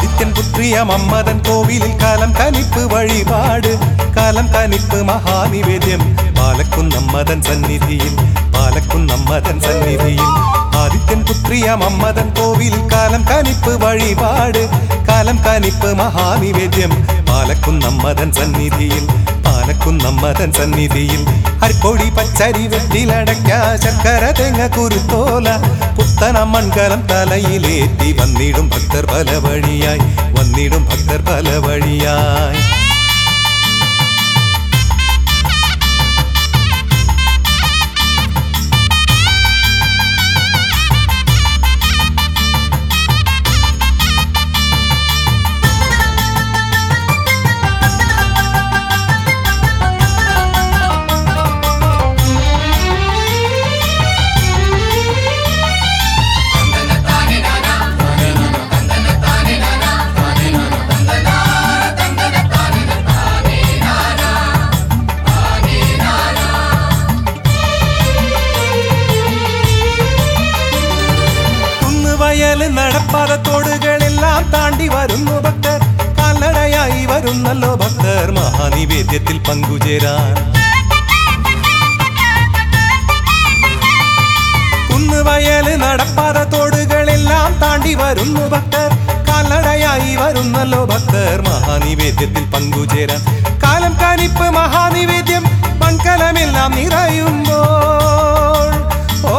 ആദിത്യൻ പുത്രിയ മമ്മദൻ കോവിലിൽ കാലം കനിപ്പ് വഴിപാട് കാലം കനിപ്പ് മഹാനിവേദ്യം പാലക്കുന്നമ്മദൻ സന്നിധിയിൽ പാലക്കുന്നമ്മദൻ സന്നിധിയിൽ ആദിത്യൻ പുത്രിയ മമ്മദൻ കോവിലിൽ കാലം കനിപ്പ് വഴിപാട് കാലം കനിപ്പ് മഹാനിവേദ്യം പാലക്കുന്നമ്മദൻ സന്നിധിയിൽ പാലക്കുന്നമ്മദൻ സന്നിധിയിൽ അരിപ്പൊടി പച്ചരി വെട്ടിലടയ്ക്ക ശർക്കര തേങ്ങ കുരുത്തോല പുത്തന മൺകലം തലയിലേറ്റി വന്നിടും ഭക്തർ പല വഴിയായി വന്നിടും ഭക്തർ പല വഴിയായി കുന്നുവയല് നടപ്പാത തോടുകളെല്ലാം താണ്ടി വരുന്നു ഭക്തർ കാൽനടയായി വരുന്നല്ലോ ഭക്തർ മഹാനിവേദ്യത്തിൽ പങ്കുചേരാൻ കുന്നുവയല് നടപ്പാത തോടുകളെല്ലാം താണ്ടി വരുന്നു ഭക്തർ കാൽനടയായി വരുന്നല്ലോ ഭക്തർ മഹാനിവേദ്യത്തിൽ പങ്കുചേരാൻ കാലം കാനിപ്പ് മഹാനിവേദ്യം മൺകലമെല്ലാം നിറയുമ്പോൾ ഓ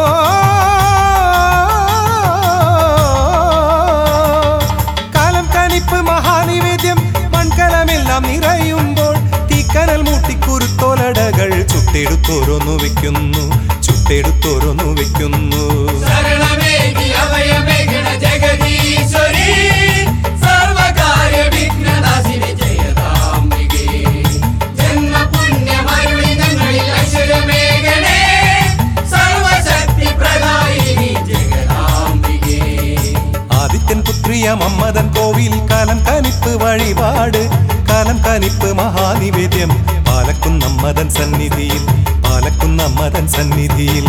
കാലം കനിപ്പ് മഹാനിവേദ്യം മൺകലമെല്ലാം നിറയുമ്പോൾ തീക്കനൽ മൂട്ടിക്കുരുത്തോലടകൾ ചുട്ടെടുത്തോരോന്നു വെക്കുന്നു ചുട്ടെടുത്തോരോന്നു വെക്കുന്നു ശരണമേകി അഭയമേഘന ജഗദീശ്വരി സർവകാര്യ വിഘ്നനാശിനി ജയതാംബികേ ജന്മപുണ്യമരുളി ഞങ്ങളിൽ അക്ഷരമേഘനേ സർവശക്തി പ്രദായിനി ജഗദാംബികേ ആദിത്യൻ പുത്രിയ മമ്മദൻ കോവിൽ കാലം കനിപ്പ് വഴിപാട് കാലം കനിപ്പ് മഹാനിവേദ്യം പാലക്കുന്നമ്മദൻ സന്നിധിയിൽ പാലക്കുന്നമ്മദൻ സന്നിധിയിൽ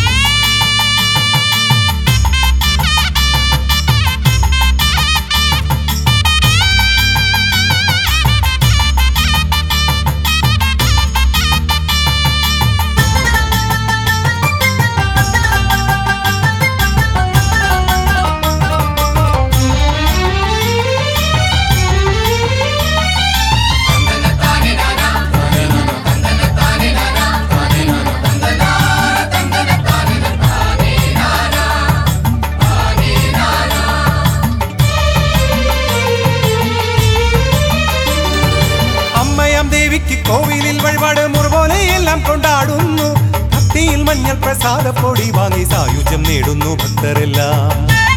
അമ്മയാം ദേവിക്ക് കോവിലിൽ വഴിപാട് മുറുപോലെ എല്ലാം കൊണ്ടാടുന്നു ഭക്തിയിൽ മഞ്ഞൾ പ്രസാദ പൊടി വാങ്ങി സായുജ്യം നേടുന്നു ഭക്തരെല്ലാം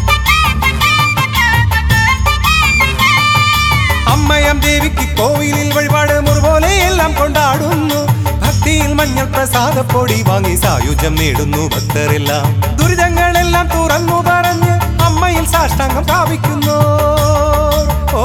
അമ്മയാം ദേവിക്ക് കോവിലിൽ വഴിപാട് മുറുപോലെ എല്ലാം കൊണ്ടാടുന്നു ഭക്തിയിൽ മഞ്ഞൾ പ്രസാദ പൊടി വാങ്ങി സായുജ്യം നേടുന്നു ഭക്തരെല്ലാം ദുരിതങ്ങളെല്ലാം തുറന്നു പറഞ്ഞ് അമ്മയിൽ സാഷ്ടാംഗം പ്രാപിക്കുന്നു ഓ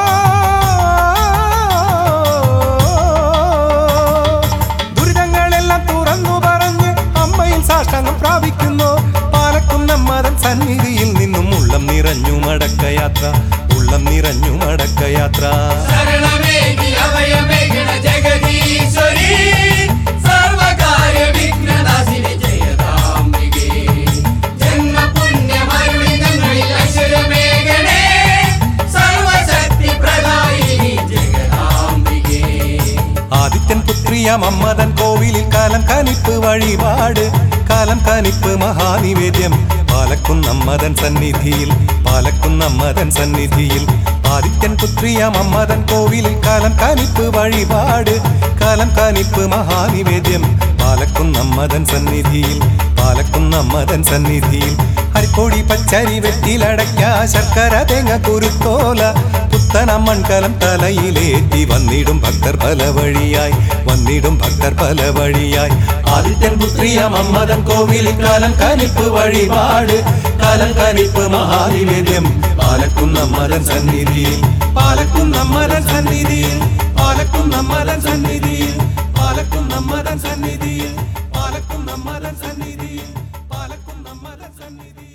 ദുരിതങ്ങളെല്ലാം തുറന്നു പറഞ്ഞ് അമ്മയിൽ സാഷ്ടാംഗം പ്രാപിക്കുന്നു പാലക്കുന്നമ്മതൻ സന്നിധിയിൽ നിന്നും ഉള്ളം നിറഞ്ഞു മടക്കയാത്ര ഉള്ളം നിറഞ്ഞു മടക്കയാത്ര ശരണമേകി അഭയമേഘന ജഗദീശ്വരി സർവകാര്യ വിഘ്നനാശിനി ജയതാംബികേ ജന്മപുണ്യമരുളി ഞങ്ങളിൽ അക്ഷരമേഘനേ സർവശക്തി പ്രദായിനി ജഗദാംബികേ ആദിത്യൻ പുത്രിയ മമ്മദൻ കോവിലിൽ കാലം കനിപ്പ് വഴിപാട് കാലം കനിപ്പ് മഹാനിവേദ്യം പാലക്കുന്നമ്മദൻ സന്നിധിയിൽ പാലക്കുന്നമ്മദൻ സന്നിധിയിൽ ആദിത്യൻ പുത്രിയ മമ്മദൻ കോവിലിൽ കാലം കനിപ്പ് വഴിപാട് കാലം കനിപ്പ് മഹാനിവേദ്യം പാലക്കുന്നമ്മദൻ സന്നിധിയിൽ പാലക്കുന്നമ്മദൻ സന്നിധിയിൽ അരിപ്പൊടി പച്ചരി വെട്ടിലടയ്ക്ക ശർക്കര തേങ്ങ കുരുത്തോല പുത്തന മൺകലം തലയിലേറ്റി വന്നിടും ഭക്തർ പല വഴിയായി വന്നിടും ഭക്തർ പല വഴിയായി ആദിത്യൻ പുത്രിയ മമ്മദൻ കോവിലിൽ കാലം കനിപ്പ് വഴിപാട് കാലം കനിപ്പ് മഹാനിവേദ്യം പാലക്കുന്നമ്മദൻ സന്നിധിയിൽ പാലക്കുന്നമ്മദൻ സന്നിധിയിൽ പാലക്കുന്നമ്മദൻ സന്നിധിയിൽ പാലക്കുന്നമ്മദൻ സന്നിധിയിൽ പാലക്കുന്നമ്മദൻ സന്നിധിയിൽ പാലക്കുന്നമ്മദൻ സന്നിധിയിൽ